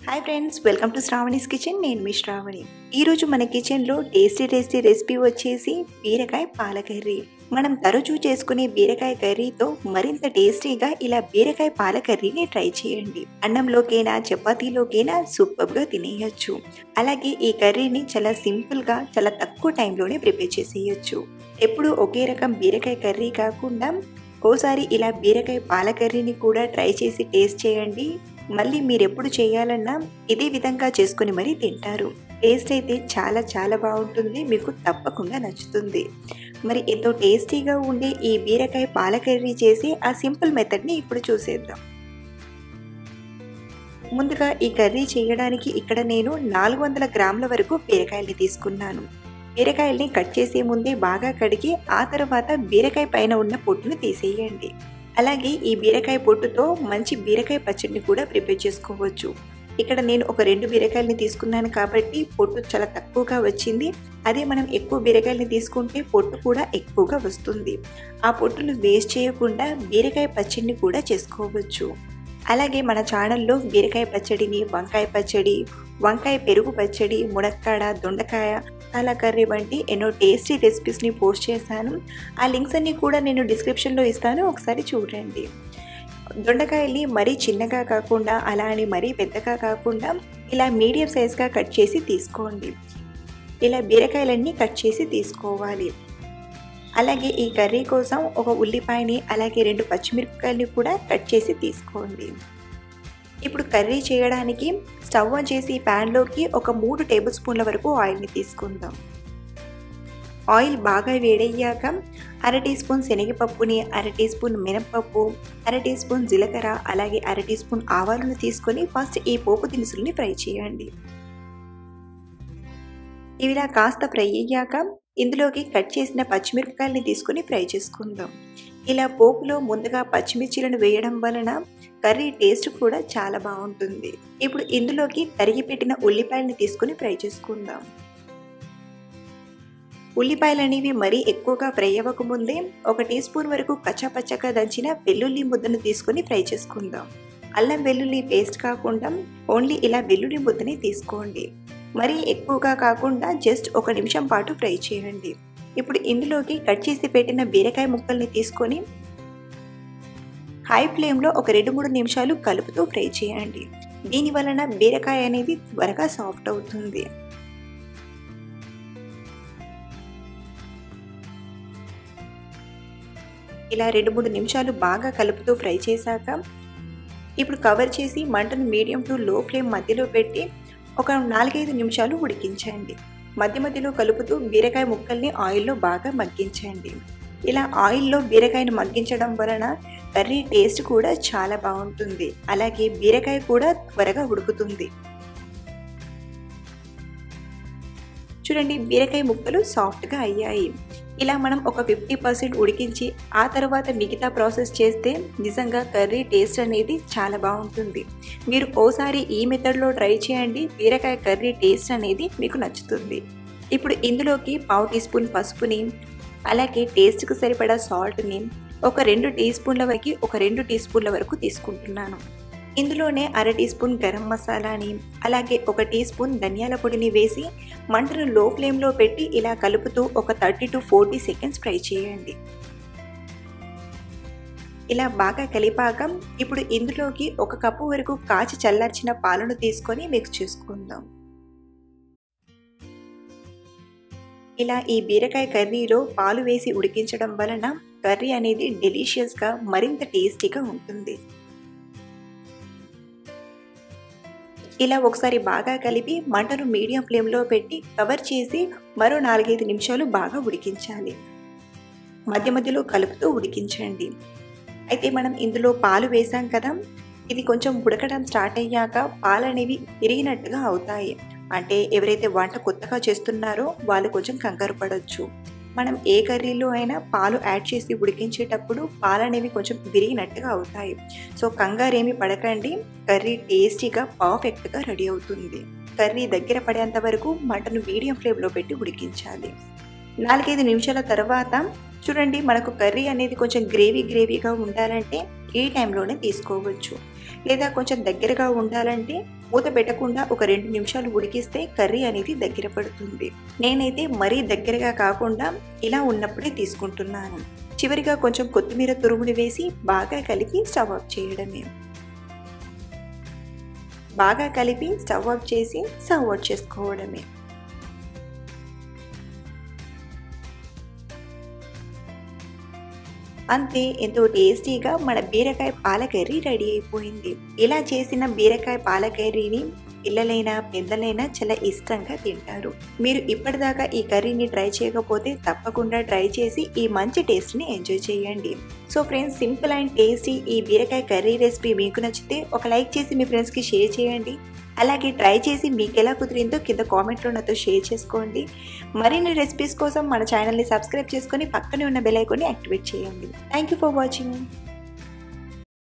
hi friends welcome to Sravani's kitchen నేను మీ శ్రావణి ఈరోజు మన కిచెన్లో టేస్టీ టేస్టీ రెసిపీ వచ్చేసి బీరకాయ పాల కర్రీ మనం తరచూ చేసుకునే బీరకాయ కర్రీతో మరింత టేస్టీగా ఇలా బీరకాయ పాల కర్రీని ట్రై చేయండి అన్నంలోకైనా చపాతీలోకైనా సూపర్గా తినేయచ్చు అలాగే ఈ కర్రీని చాలా సింపుల్గా చాలా తక్కువ టైంలోనే ప్రిపేర్ చేసేయచ్చు ఎప్పుడు ఒకే రకం బీరకాయ కర్రీ కాకుండా ఓసారి ఇలా బీరకాయ పాల కర్రీని కూడా ట్రై చేసి టేస్ట్ చేయండి మళ్ళీ మీరు ఎప్పుడు చేయాలన్నా ఇదే విధంగా చేసుకుని మరీ తింటారు టేస్ట్ అయితే చాలా చాలా బాగుంటుంది మీకు తప్పకుండా నచ్చుతుంది మరి ఎంతో టేస్టీగా ఉండే ఈ బీరకాయ పాల కర్రీ చేసి ఆ సింపుల్ మెథడ్ని ఇప్పుడు చూసేద్దాం ముందుగా ఈ కర్రీ చేయడానికి ఇక్కడ నేను నాలుగు వందల గ్రాముల వరకు బీరకాయల్ని తీసుకున్నాను బీరకాయల్ని కట్ చేసే ముందే బాగా కడిగి ఆ తర్వాత బీరకాయ పైన ఉన్న పొట్టును తీసేయండి అలాగే ఈ బీరకాయ పొట్టుతో మంచి బీరకాయ పచ్చడిని కూడా ప్రిపేర్ చేసుకోవచ్చు ఇక్కడ నేను ఒక రెండు బీరకాయలని తీసుకున్నాను కాబట్టి పొట్టు చాలా తక్కువగా వచ్చింది అదే మనం ఎక్కువ బీరకాయలని తీసుకుంటే పొట్టు కూడా ఎక్కువగా వస్తుంది ఆ పొట్టును వేస్ట్ చేయకుండా బీరకాయ పచ్చడిని కూడా చేసుకోవచ్చు అలాగే మన ఛానల్లో బీరకాయ పచ్చడిని వంకాయ పచ్చడి వంకాయ పెరుగు పచ్చడి మునక్కాడ దొండకాయ మసాలా కర్రీ వంటి ఎన్నో టేస్టీ రెసిపీస్ని పోస్ట్ చేశాను ఆ లింక్స్ అన్నీ కూడా నేను డిస్క్రిప్షన్లో ఇస్తాను ఒకసారి చూడండి దొండకాయల్ని మరీ చిన్నగా కాకుండా అలా అని మరీ పెద్దగా కాకుండా ఇలా మీడియం సైజ్గా కట్ చేసి తీసుకోండి ఇలా బీరకాయలన్నీ కట్ చేసి తీసుకోవాలి అలాగే ఈ కర్రీ కోసం ఒక ఉల్లిపాయని అలాగే రెండు పచ్చిమిరపకాయలని కూడా కట్ చేసి తీసుకోండి ఇప్పుడు కర్రీ చేయడానికి స్టవ్ ఆన్ చేసి ప్యాన్లోకి ఒక మూడు టేబుల్ స్పూన్ల వరకు ఆయిల్ని తీసుకుందాం ఆయిల్ బాగా వేడయ్యాక అర టీ స్పూన్ శనగపప్పుని అర టీ స్పూన్ మినపప్పు అర టీ స్పూన్ జీలకర్ర అలాగే అర టీ స్పూన్ ఆవాలను తీసుకొని ఫస్ట్ ఈ పోపు దినుసుల్ని ఫ్రై చేయండి ఇవిలా కాస్త ఫ్రై అయ్యాక ఇందులోకి కట్ చేసిన పచ్చిమిరపకాయలని తీసుకొని ఫ్రై చేసుకుందాం ఇలా పోపులో ముందుగా పచ్చిమిర్చిలను వేయడం వలన కర్రీ టేస్ట్ కూడా చాలా బాగుంటుంది ఇప్పుడు ఇందులోకి తరిగి పెట్టిన ఉల్లిపాయలని తీసుకుని ఫ్రై చేసుకుందాం ఉల్లిపాయలు అనేవి మరీ ఎక్కువగా ఫ్రై అవ్వకముందే ఒక టీ స్పూన్ వరకు కచ్చాపచ్చగా దంచిన వెల్లుల్లి ముద్దను తీసుకుని ఫ్రై చేసుకుందాం అల్లం వెల్లుల్లి పేస్ట్ కాకుండా ఓన్లీ ఇలా వెల్లుల్లి ముద్దని తీసుకోండి మరీ ఎక్కువగా కాకుండా జస్ట్ ఒక నిమిషం పాటు ఫ్రై చేయండి ఇప్పుడు ఇందులోకి కట్ చేసి పెట్టిన బీరకాయ ముక్కల్ని తీసుకొని హై ఫ్లేమ్లో ఒక రెండు మూడు నిమిషాలు కలుపుతూ ఫ్రై చేయండి దీని వలన బీరకాయ అనేది త్వరగా సాఫ్ట్ అవుతుంది ఇలా రెండు మూడు నిమిషాలు బాగా కలుపుతూ ఫ్రై చేశాక ఇప్పుడు కవర్ చేసి మంటను మీడియం టు లో ఫ్లేమ్ మధ్యలో పెట్టి ఒక నాలుగైదు నిమిషాలు ఉడికించండి మధ్య మధ్యలో కలుపుతూ బీరకాయ ముక్కల్ని ఆయిల్లో బాగా మగ్గించండి ఇలా ఆయిల్లో బీరకాయను మగ్గించడం వలన కర్రీ టేస్ట్ కూడా చాలా బాగుంటుంది అలాగే బీరకాయ కూడా త్వరగా ఉడుకుతుంది చూడండి బీరకాయ ముక్కలు సాఫ్ట్గా అయ్యాయి ఇలా మనం ఒక ఫిఫ్టీ పర్సెంట్ ఉడికించి ఆ తర్వాత మిగతా ప్రాసెస్ చేస్తే నిజంగా కర్రీ టేస్ట్ అనేది చాలా బాగుంటుంది మీరు ఓసారి ఈ మెథడ్లో ట్రై చేయండి బీరకాయ కర్రీ టేస్ట్ అనేది మీకు నచ్చుతుంది ఇప్పుడు ఇందులోకి పావు టీ స్పూన్ పసుపుని అలాగే టేస్ట్కి సరిపడా సాల్ట్ని ఒక రెండు టీ స్పూన్ల వరకు ఒక రెండు టీ స్పూన్ల వరకు తీసుకుంటున్నాను ఇందులోనే అర టీ స్పూన్ గరం మసాలాని అలాగే ఒక టీ స్పూన్ ధనియాల పొడిని వేసి మంటను లో ఫ్లేమ్లో పెట్టి ఇలా కలుపుతూ ఒక thirty to forty seconds fry చేయండి ఇలా బాగా కలిపాక ఇప్పుడు ఇందులోకి ఒక కప్పు వరకు కాచి చల్లార్చిన పాలను తీసుకొని మిక్స్ చేసుకుందాం ఇలా ఈ బీరకాయ కర్రీలో పాలు వేసి ఉడికించడం వలన కర్రీ అనేది డెలిషియస్గా మరింత టేస్టీగా ఉంటుంది ఇలా ఒకసారి బాగా కలిపి మంటను మీడియం ఫ్లేమ్లో పెట్టి కవర్ చేసి మరో నాలుగైదు నిమిషాలు బాగా ఉడికించాలి మధ్య మధ్యలో కలుపుతూ ఉడికించండి అయితే మనం ఇందులో పాలు వేసాం కదా ఇది కొంచెం ఉడకడం స్టార్ట్ అయ్యాక పాలు అనేవి విరిగినట్టుగా అవుతాయి అంటే ఎవరైతే వంట కొత్తగా చేస్తున్నారో వాళ్ళు కొంచెం కంగారు పడవచ్చు మనం ఏ కర్రీలో అయినా పాలు యాడ్ చేసి ఉడికించేటప్పుడు పాలు అనేవి కొంచెం విరిగినట్టుగా అవుతాయి సో కంగారు ఏమి పడకండి కర్రీ టేస్టీగా పర్ఫెక్ట్గా రెడీ అవుతుంది కర్రీ దగ్గర పడేంత వరకు మంటను మీడియం ఫ్లేమ్లో పెట్టి ఉడికించాలి నాలుగైదు నిమిషాల తర్వాత చూడండి మనకు కర్రీ అనేది కొంచెం గ్రేవీ గ్రేవీగా ఉండాలంటే ఈ టైంలోనే తీసుకోవచ్చు లేదా కొంచెం దగ్గరగా ఉండాలంటే మూత పెట్టకుండా ఒక రెండు నిమిషాలు ఉడికిస్తే కర్రీ అనేది దగ్గర పడుతుంది నేనైతే మరీ దగ్గరగా కాకుండా ఇలా ఉన్నప్పుడే తీసుకుంటున్నాను చివరిగా కొంచెం కొత్తిమీర తురుములు వేసి బాగా కలిపి స్టవ్ ఆఫ్ చేయడమే బాగా కలిపి స్టవ్ ఆఫ్ చేసి సర్వ్ అవుట్ చేసుకోవడమే అంతే ఎంతో టేస్టీగా మన బీరకాయ పాల కర్రీ రెడీ అయిపోయింది ఇలా చేసిన బీరకాయ పాల కర్రీని పిల్లలైనా పెద్దలైనా చాలా ఇష్టంగా తింటారు మీరు ఇప్పటిదాకా ఈ కర్రీని ట్రై చేయకపోతే తప్పకుండా ట్రై చేసి ఈ మంచి టేస్ట్ని ఎంజాయ్ చేయండి so friends simple and tasty ఈ బీరకాయ కర్రీ రెసిపీ మీకు నచ్చితే ఒక లైక్ చేసి మీ ఫ్రెండ్స్కి షేర్ చేయండి అలాగే ట్రై చేసి మీకు ఎలా కుదిరిందో కింద కామెంట్లో నాతో షేర్ చేసుకోండి మరిన్ని రెసిపీస్ కోసం మన ఛానల్ని సబ్స్క్రైబ్ చేసుకొని పక్కనే ఉన్న బెల్ ఐకాన్ని యాక్టివేట్ చేయండి థ్యాంక్ యూ ఫర్ వాచింగ్